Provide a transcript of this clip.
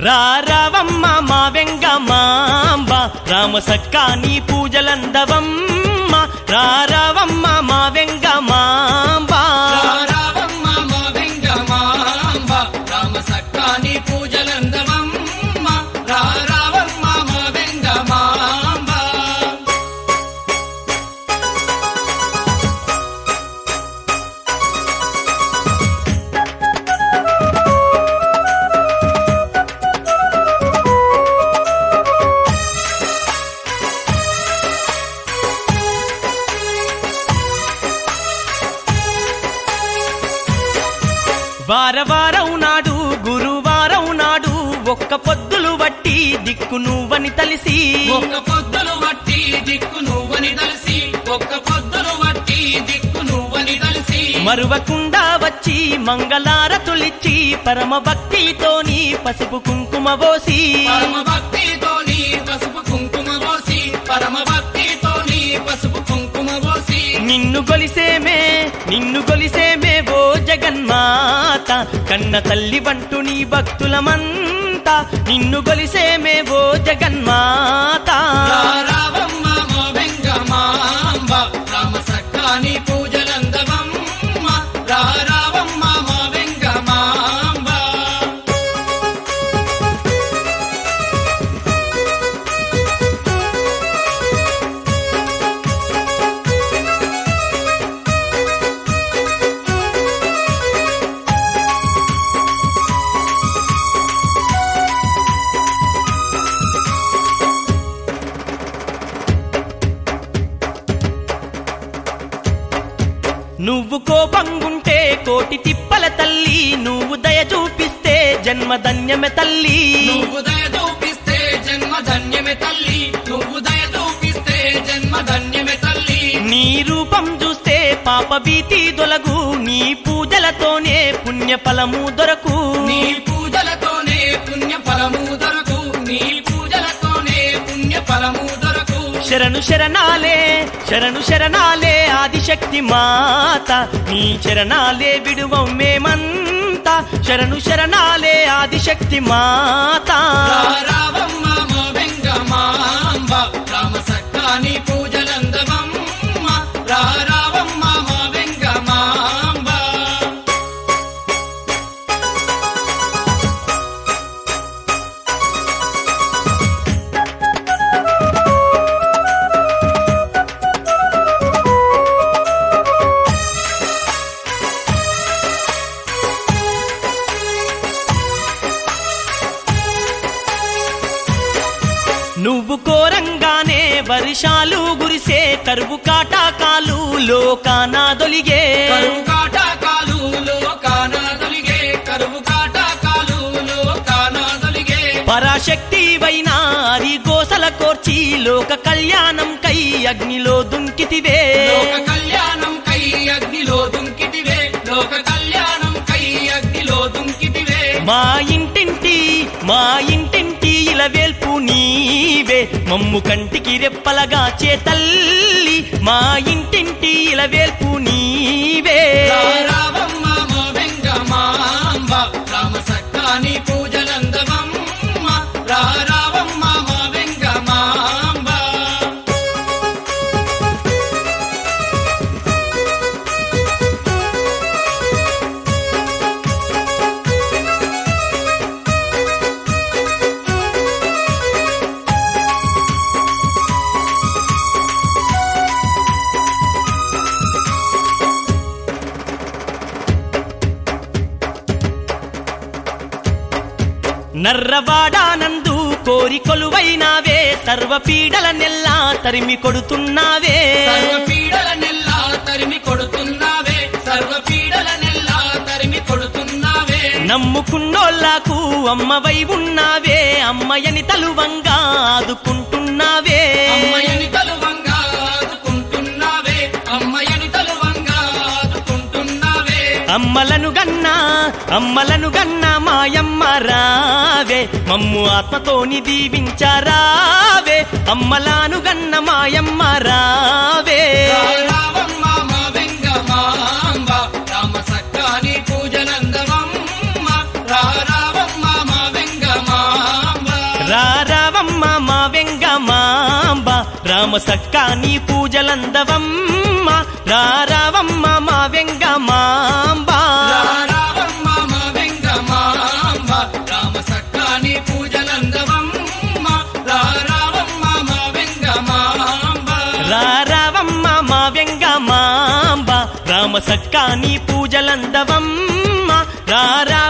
రారవమ్మ మా వెంగమాంబ రామ సక్కాని పూజలందవమ్మ రారవమ్మ మా వెంగమాంబ రారావమ్మ మా వెంగమాంబ రామ సక్కాని పూజలందవమ్మ రారావమ్మ మా వెంగమాంబ వారవారం నాడు గురువారం నాడు ఒక్క పొద్దులు వట్టి దిక్కు నువ్వని తలిసి ఒక్క పొద్దులు వట్టి దిక్కు నువ్వని తలసి ఒక్క పొద్దులు వట్టి దిక్కు నువ్వని తలసి మరువకుండా వచ్చి మంగళారతులిచ్చి పరమ భక్తితోని పసుపు కుంకుమ పోసి పరమ భక్తితోని పసుపు కుంకుమ పోసి పరమ భక్తితోని పసుపు కుంకుమ పోసి నిన్ను గొలిసేమే నిన్ను గొలిసేమే ఓ జగన్మాత కన్న తల్లి వంటు నీ భక్తులమంతా నిన్ను గొలిసేమే ఓ జగన్మాత రారావమ్మ మా వెంగమాంబ రామ సక్కాని పూజలందవమ్మ రారావమ్మ మా వెంగమాంబ నువ్వు కోపంగుంటే కోటి తిప్పల తల్లి నువ్వు దయ చూపిస్తే జన్మధన్యమే తల్లి నువ్వు దయ చూపిస్తే జన్మ ధన్యమే తల్లి నువ్వు దయ చూపిస్తే జన్మ ధన్యమే తల్లి నీ రూపం చూస్తే పాప భీతి దొలగు నీ పూజలతోనే పుణ్య ఫలము దొరకు నీ పూజలతోనే పుణ్య ఫలము దొరకు నీ పూజలతోనే పుణ్య ఫలము దొరకు శరణు శరణాలే శరణు శరణాలే ఆదిశక్తి మాత నీ చరణాలే విడువం మేమంతా శరణు శరణాలే ఆదిశక్తి మాత రారావమ్మ మా వెంగమాంబ రామ సక్కాని పూజలందవమ్మ రారావమ్మ మా వెంగమాంబ నువ్వు కోరంగానే వర్షాలు గురిసే కరువు కాటాకాలు లోకానాదొలిగే కరువు కాటాకాలు లోకాన తొలిగే కరువు కాటాకాలు లోకాన తొలిగే పరాశక్తి వైనా అది గోసల కోర్చి లోక కళ్యాణం కై అగ్నిలో దుంకితివే లోక కళ్యాణం కై అగ్నిలో దుంకిటివే లోక కళ్యాణం కై అగ్నిలో దుంకిటివే మా ఇంటింటి మా ఇంటింటి ఇలవేల్పు నీవే మమ్ము కంటికి రెప్పలగా చే తల్లి మా ఇంటింటి ఇలవేల్పు నీవే రారావమ్మ మా వెంగమాంబ రామ సక్కాని పూజలందవమ్మ రారావమ్మ మా వెంగమాంబ నర్రవాడానందు కోరి కొలువైనావే సర్వ పీడల నెల్లా తరిమి కొడుతున్నావే సర్వ పీడల నెల్లా తరిమి కొడుతున్నావే సర్వ పీడల నెల్లా తరిమి కొడుతున్నావే నమ్ముకున్నోళ్ళకు అమ్మవై ఉన్నావే అమ్మయని తలువంగా ఆదుకుంటున్నావే అమ్మయని తలువంగా ఆదుకుంటున్నావే అమ్మయని తలువంగా ఆదుకుంటున్నావే అమ్మలను గన్నా అమ్మలను గన్నా మాయమ్మ రావే మమ్ము ఆత్మతోని దీవించరావే అమ్మలాను గన్న మాయమ్మ రావే రారావమ్మ మా వెంగమాంబ రామ సక్కాని పూజనందవమ్మ రారావమ్మ మా వెంగమాంబ రామ సక్కాని పూజలందవమ్మ రారావమ్మ మా వెంగమాంబ రారావమ్మ మా వెంగమాంబ రామ సక్కాని పూజలందవమ్మ రారావమ్మ మా వెంగమాంబ రారావమ్మ మా వెంగమాంబ రామ సక్కాని పూజలందవమ్మ రారా